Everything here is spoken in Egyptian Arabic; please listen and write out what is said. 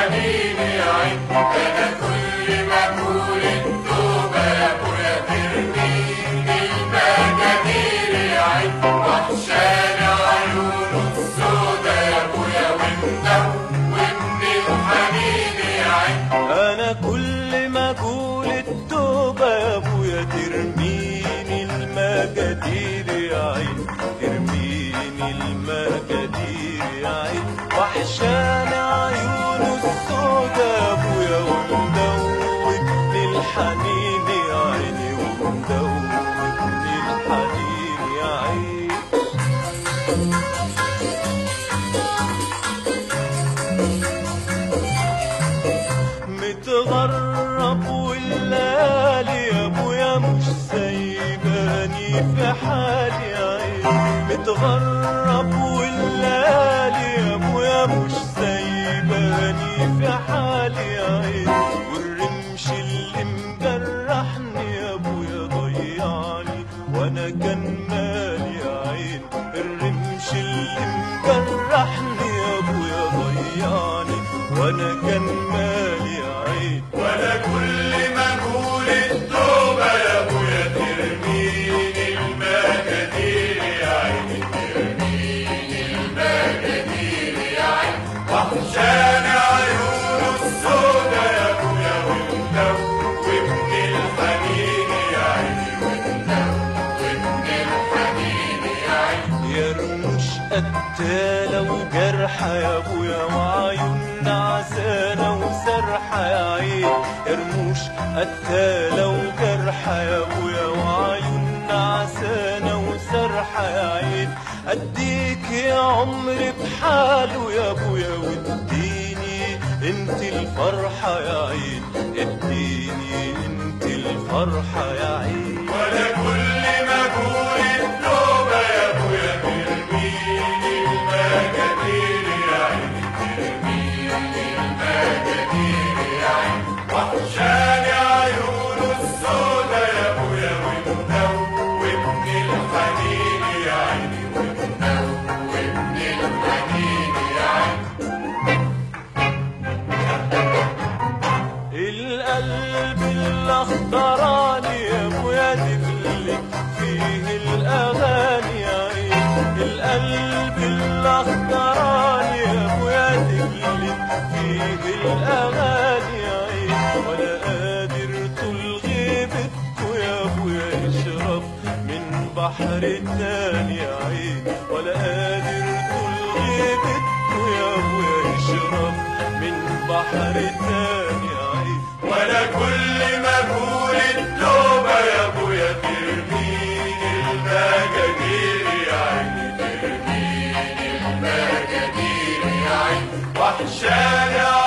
الحنين يا عين انا كل ما اقول التوبه يا ابويا ترميني المجادير يا عين وحشاني عيونه السودا يا ابويا ومدوبني الحنين يا عين انا كل ما اقول التوبه يا ابويا ترميني المجادير يا عين ترميني المجادير يا عين وحشاني عيونه السودا يا ابويا ومدوبني الحنين يا عيني ومدوبني الحنين يا عين متغرب والليالي يا ابويا مش سايباني في حالي يا عين متغرب والليالي يا ابويا مش سايباني في حالي يا عين والرمش اللي مجرحني يا ابويا ضيعني وانا كان مالي يا عين الرمش اللي مجرحني يا ابويا ضيعني وانا كان مالي يا عين وانا كل ما اقول التوبه يا ابويا ترميني المجادير يا عيني ترميني المجادير يا عيني وحشاني عيونه السودا يا ابويا ومدوبني الحنين يا عيني ومدوبني الحنين يا عيني يا رموش قتالة وجرحة يا ابويا وعيون نعسانة وسرحة يا عين يا رموش قتالة وجرحة يا ابويا وعيون نعسانة وسرحة يا عين اديك يا عمري بحاله يا ابويا واديني انت الفرحة يا عين اديني انت الفرحة يا عين وانا كل ما اقول التوبه يا ابويا ترميني المجادير يا عيني ترميني المجادير يا عيني وحشاني عيونه السودا يا ابويا ومدوبني الحنين يا عيني ومدوبني الحنين يا عيني القلب الاخضراني يا ابويا دبلك فيه الاغاني يا عين القلب الاخضراني يا ابويا دبلك فيه الاغاني يا عين ولا قادر طول غيبتكوا يا ابويا يشرب من بحر تاني يا عين ولا قادر طول غيبتكوا يا ابويا يشرب من بحر تاني يا عين وانا كل ما اقول التوبه يا ابويا ترميني المجادير يا عيني ترميني المجادير يا عيني وحشاني